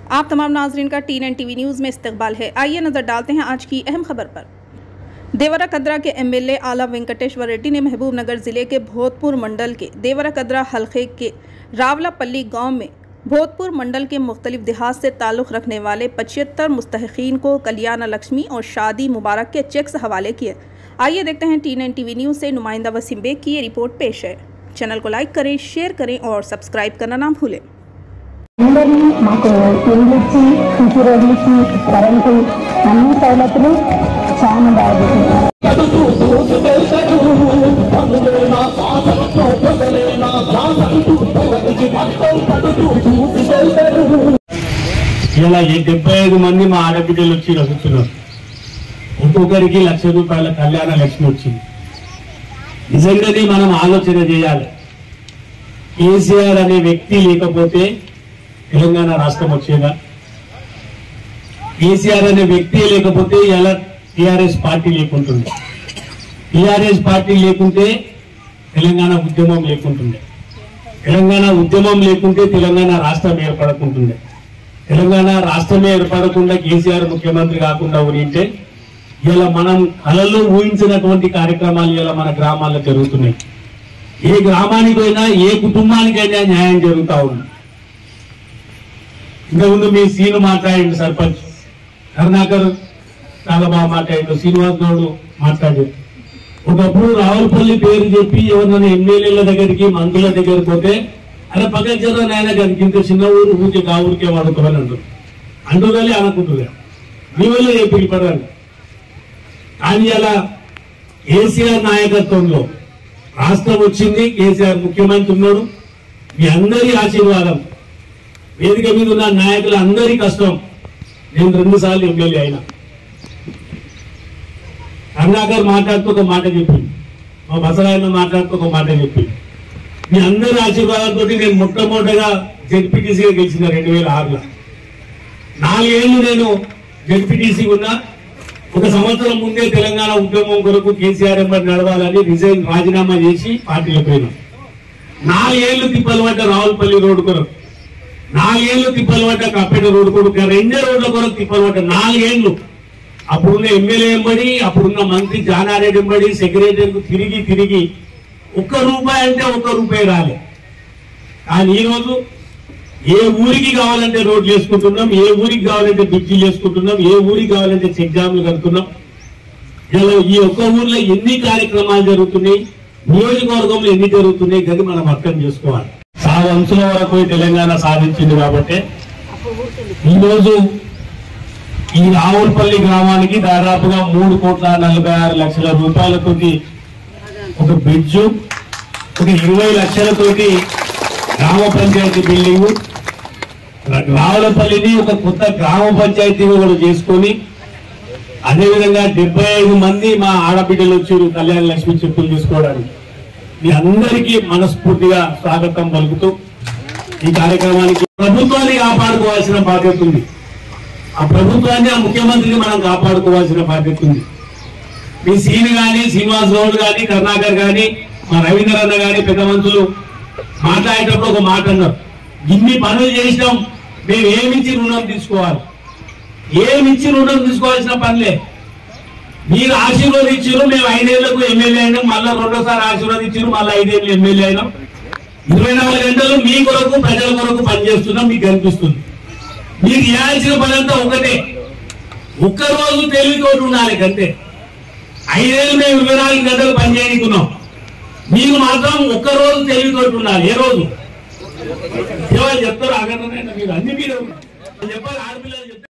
आप तमाम नाजरीन का टी एन टीवी न्यूज़ में इस्तकबाल है आइए नज़र डालते हैं आज की अहम खबर पर देवरा कदरा के एमएलए आला वेंकटेश्वर रेड्डी ने महबूब नगर जिले के भोजपुर मंडल के देवरा कदरा हलके के रावलापल्ली गांव में भोजपुर मंडल के मुख्तलिफ देहात से ताल्लुक़ रखने वाले पचहत्तर मुस्तकिन को कल्याण लक्ष्मी और शादी मुबारक के चेक्स हवाले किए आइए देखते हैं टी एन टीवी न्यूज़ से नुमाइंदा वसीम बेग की ये रिपोर्ट पेश है चैनल को लाइक करें शेयर करें और सब्सक्राइब करना ना भूलें అందరినీ మాకు ఇల్లు ఇచ్చి ఇంటి రోడ్లు ఇచ్చి కరెంటు అన్ని సౌలతులు చాలా బాగుంది ఇలా ఈ డెబ్బై ఐదు మంది మా ఆడబిడ్డలు వచ్చి రగుతున్నారు ఒక్కొక్కరికి లక్ష రూపాయల కళ్యాణ లక్ష్మి వచ్చింది నిజంగానే మనం ఆలోచన చేయాలి కేసీఆర్ అనే వ్యక్తి లేకపోతే తెలంగాణ రాష్ట్రం వచ్చేదా కేసీఆర్ అనే వ్యక్తి లేకపోతే ఇలా టిఆర్ఎస్ పార్టీ లేకుంటుంది టిఆర్ఎస్ పార్టీ లేకుంటే తెలంగాణ ఉద్యమం లేకుంటుండే తెలంగాణ ఉద్యమం లేకుంటే తెలంగాణ రాష్ట్రం ఏర్పడకుంటుండే తెలంగాణ రాష్ట్రమే ఏర్పడకుండా కేసీఆర్ ముఖ్యమంత్రి కాకుండా ఉంటే ఇలా మనం కళలో ఊహించినటువంటి కార్యక్రమాలు ఇలా మన గ్రామాల్లో జరుగుతున్నాయి ఏ గ్రామానికి పోయినా ఏ కుటుంబానికైనా న్యాయం జరుగుతా ఉంది ఇంతకుముందు మీ సీను మాట్లాడిండు సర్పంచ్ కరుణాకర్ చాలా బాగా మాట్లాడిండు శ్రీనివాస్ గౌడ్ మాట్లాడాడు ఒకప్పుడు రావులపల్లి పేరు చెప్పి ఎవరినైనా ఎమ్మెల్యేల దగ్గరికి మంత్రుల దగ్గరికి పోతే అరే పక్కన చదువు నాయన గారికి ఇంత చిన్న ఊరు ఊరికి ఆ ఊరికే వాడుకోవాలి అంటారు అంటున్నాలి అనుకుంటున్నారు మీ వల్ల చెప్పి పడాలి కానీ అలా కేసీఆర్ నాయకత్వంలో రాష్ట్రం వచ్చింది కేసీఆర్ ముఖ్యమంత్రి ఉన్నాడు మీ అందరి ఆశీర్వాదం వేదిక మీద ఉన్న నాయకుల అందరి కష్టం నేను రెండు సార్లు ఎమ్మెల్యే అయినా కరుణాకర్ మాట్లాడుతూ ఒక మాట చెప్పింది మా బసరాయన మాట్లాడుతూ ఒక మాట చెప్పింది మీ అందరి ఆశీర్వాదంతో నేను మొట్టమొదటిగా జెడ్పీటీసీగా గెలిచిన రెండు వేల ఆరులో నాలుగేళ్లు నేను జెడ్పీటీసీ ఉన్నా ఒక సంవత్సరం ముందే తెలంగాణ ఉద్యమం కొరకు కేసీఆర్ ఎంబడి నడవాలని రిజైన్ రాజీనామా చేసి పార్టీలో పోయినా నాలుగేళ్లు తిప్పలు పడ్డ రావులపల్లి రోడ్డు కొరకు నాలుగేళ్లు తిప్పలు పడ్డ కప్పెట రోడ్డు కొరకు రెండే రోడ్ల కొరకు తిప్పలు పడ్డ నాలుగేళ్లు అప్పుడున్న ఎమ్మెల్యే ఎంబడి అప్పుడున్న మంత్రి జానారెడ్డి ఎంబడి సెక్రటరీకి తిరిగి తిరిగి ఒక్క రూపాయి అంటే ఒక్క రూపాయి రాలే కానీ ఈ రోజు ఏ ఊరికి కావాలంటే రోడ్లు వేసుకుంటున్నాం ఏ ఊరికి కావాలంటే బ్రిడ్జిలు వేసుకుంటున్నాం ఏ ఊరికి కావాలంటే చెక్ డ్యామ్లు కడుతున్నాం ఇలా ఈ ఒక్క ఊర్లో ఎన్ని కార్యక్రమాలు జరుగుతున్నాయి నియోజకవర్గంలో ఎన్ని జరుగుతున్నాయి గది మనం అర్థం చేసుకోవాలి సాగు అంచుల వరకు ఈ తెలంగాణ సాధించింది కాబట్టి ఈ రోజు ఈ రావులపల్లి గ్రామానికి దాదాపుగా మూడు కోట్ల నలభై ఆరు లక్షల రూపాయలతోటి ఒక బ్రిడ్జు ఒక ఇరవై లక్షలతోటి గ్రామ పంచాయతీ బిల్డింగ్ రావులపల్లిని ఒక కొత్త గ్రామ పంచాయతీగా కూడా చేసుకొని అదేవిధంగా డెబ్బై ఐదు మంది మా ఆడబిడ్డలు వచ్చారు కళ్యాణ లక్ష్మి చెప్పులు తీసుకోవడానికి మీ అందరికీ మనస్ఫూర్తిగా స్వాగతం పలుకుతూ ఈ కార్యక్రమానికి ప్రభుత్వాన్ని కాపాడుకోవాల్సిన బాధ్యత ఉంది ఆ ప్రభుత్వాన్ని ఆ ముఖ్యమంత్రిని మనం కాపాడుకోవాల్సిన బాధ్యత ఉంది మీ సీని గాని శ్రీనివాస్ గౌడ్ గాని కరుణాకర్ గాని మా రవీంద్ర అన్న గాని పెద్ద మనుషులు మాట్లాడేటప్పుడు ఒక మాట అన్నారు ఇన్ని పనులు చేసినాం మేము ఏమిచ్చి రుణం తీసుకోవాలి ఏమిచ్చి రుణం తీసుకోవాల్సిన పనిలే మీరు ఆశీర్వదించారు మేము ఐదేళ్లకు ఎమ్మెల్యే అయినాం మళ్ళా రెండోసారి ఆశీర్వదించారు మళ్ళీ ఐదేళ్ళు ఎమ్మెల్యే అయినాం ఇరవై నాలుగు గంటలు మీ కొరకు ప్రజల కొరకు పనిచేస్తున్నాం మీకు కనిపిస్తుంది మీరు చేయాల్సిన పని అంతా ఒకటే ఒక్క రోజు తెలివితోటి ఉండాలి అంతే ఐదేళ్ళు మేము ఇరవై నాలుగు గంటలు పని చేయనుకున్నాం మీరు మాత్రం ఒక్క రోజు తెలివితోటి ఉండాలి ఏ రోజు ఎవరు చెప్తారు అగండి మీరు అన్ని మీరు చెప్పాలి ఆడపిల్లలు చెప్తారు